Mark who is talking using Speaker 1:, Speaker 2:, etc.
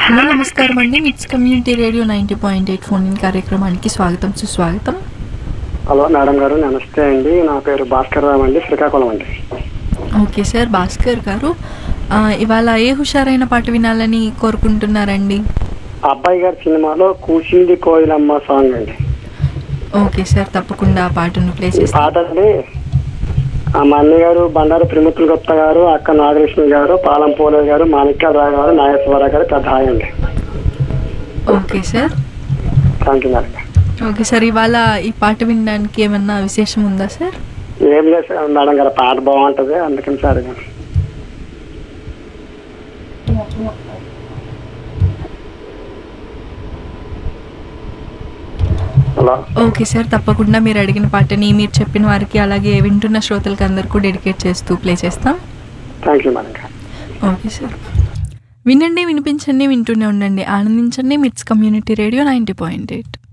Speaker 1: Hello నమస్కారం అండి MITS community radio ninety point eight phone in కార్యక్రమానికి స్వాగతం సుస్వాగతం
Speaker 2: హలో మేడం గారు నమస్తే అండి నా పేరు భాస్కర్ రావు అండి శ్రీకాకుళం అండి
Speaker 1: ఓకే సార్ భాస్కర్ గారు ఆ, ఇవాళ ఏ హుషారైన పాట వినాలని కోరుకుంటున్నారండి
Speaker 2: అబ్బాయి గారి సినిమాలో కూసింది కోయిలమ్మ సాంగ్ అండి
Speaker 1: ఓకే సార్ తప్పకుండా ఆ పాటను ప్లే
Speaker 2: ఈ
Speaker 1: చేస్తాం
Speaker 2: పాట అండి ఆ మా అన్నయ్య గారు బండారు త్రిమూర్తులు గుప్తా గారు అక్క నాగలక్ష్మి గారు పాలం పోలే గారు మాణిక్యాలరావు గారు నాగేశ్వరరావు గారు పెద్ద హాయ్ అండి
Speaker 1: okay sir
Speaker 2: thank you madam గారు.
Speaker 1: ఓకే సార్ ఇవాళ ఈ పాట వినడానికి ఏమన్నా విశేషం ఉందా సార్
Speaker 2: ఏం చేశారు మేడం గారు పాట బాగుంటది అందుకని సార్ హలో
Speaker 1: ఓకే సార్ తప్పకుండా మీరు అడిగిన పాటని మీరు చెప్పిన వారికి అలాగే వింటున్న శ్రోతలకి అందరికీ డెడికేట్ చేస్తూ ప్లే చేస్తాం
Speaker 2: థ్యాంక్ యూ మేడం గారు
Speaker 1: ఓకే సార్ వినండి వినిపించండి వింటూనే ఉండండి ఆనందించండి MITS community radio ninety point eight